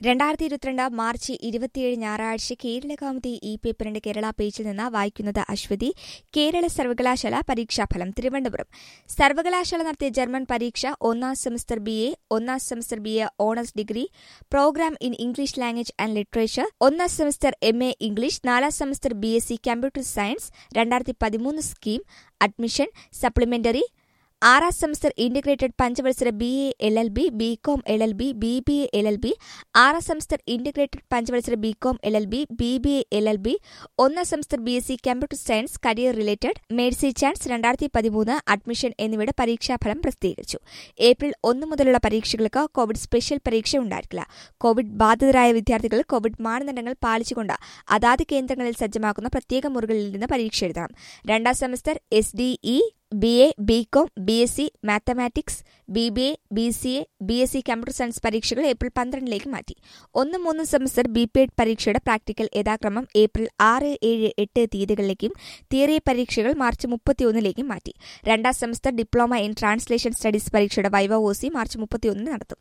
രണ്ടായിരത്തി ഇരുപത്തിരണ്ട് മാർച്ച് ഇരുപത്തിയേഴ് ഞായറാഴ്ച കേരള കൗമുദി ഇ പേപ്പറിന്റെ കേരള പേജിൽ നിന്ന് വായിക്കുന്നത് അശ്വതി കേരള സർവകലാശാല പരീക്ഷാഫലം തിരുവനന്തപുരം സർവകലാശാല നടത്തിയ ജർമ്മൻ പരീക്ഷ ഒന്നാം സെമസ്റ്റർ ബി എ ഒന്നാം semester B A honours degree programme in English language and literature ഒന്നാം സെമസ്റ്റർ എം എ ഇംഗ്ലീഷ് നാലാം semester B S C computer science രണ്ടായിരത്തി പതിമൂന്ന് സ്കീം അഡ്മിഷൻ സപ്ലിമെന്ററി ആറാം സെമസ്റ്റർ ഇന്റഗ്രേറ്റഡ് പഞ്ചവത്സര B A L L B B com L L B B B A L L B ആറാം semester integrated പഞ്ചവത്സര B com L L B B B A L L B ഒന്നാം semester B S C computer science career related mercy chance രണ്ടായിരത്തി പതിമൂന്ന് admission എന്നിവയുടെ പരീക്ഷാഫലം പ്രസിദ്ധീകരിച്ചു April ഒന്ന് മുതലുള്ള പരീക്ഷകൾക്ക് കോവിഡ് സ്പെഷ്യൽ പരീക്ഷ ഉണ്ടായിരിക്കില്ല കോവിഡ് ബാധിതരായ വിദ്യാർത്ഥികൾ കോവിഡ് മാനദണ്ഡങ്ങൾ പാലിച്ചുകൊണ്ട് അതാത് കേന്ദ്രങ്ങളിൽ സജ്ജമാക്കുന്ന പ്രത്യേക മുറികളിൽ നിന്ന് പരീക്ഷ എഴുതണം രണ്ടാം semester S D E B A B com B S C mathematics B B A B C A B S C computer science പരീക്ഷകൾ ഏപ്രിൽ പന്ത്രണ്ടിലേക്ക് മാറ്റി ഒന്ന് മൂന്ന് സെമസ്റ്റർ ബി പി എഡ് പരീക്ഷയുടെ പ്രാക്ടിക്കൽ യഥാക്രമം ഏപ്രിൽ ആറ് ഏഴ് എട്ട് തീയതികളിലേക്കും തിയറി പരീക്ഷകൾ മാർച്ച് മുപ്പത്തിയൊന്നിലേക്കും മാറ്റി രണ്ടാം semester diploma in translation studies പരീക്ഷയുടെ വൈവ ഒ സി മാർച്ച് മുപ്പത്തിയൊന്നിന് നടത്തും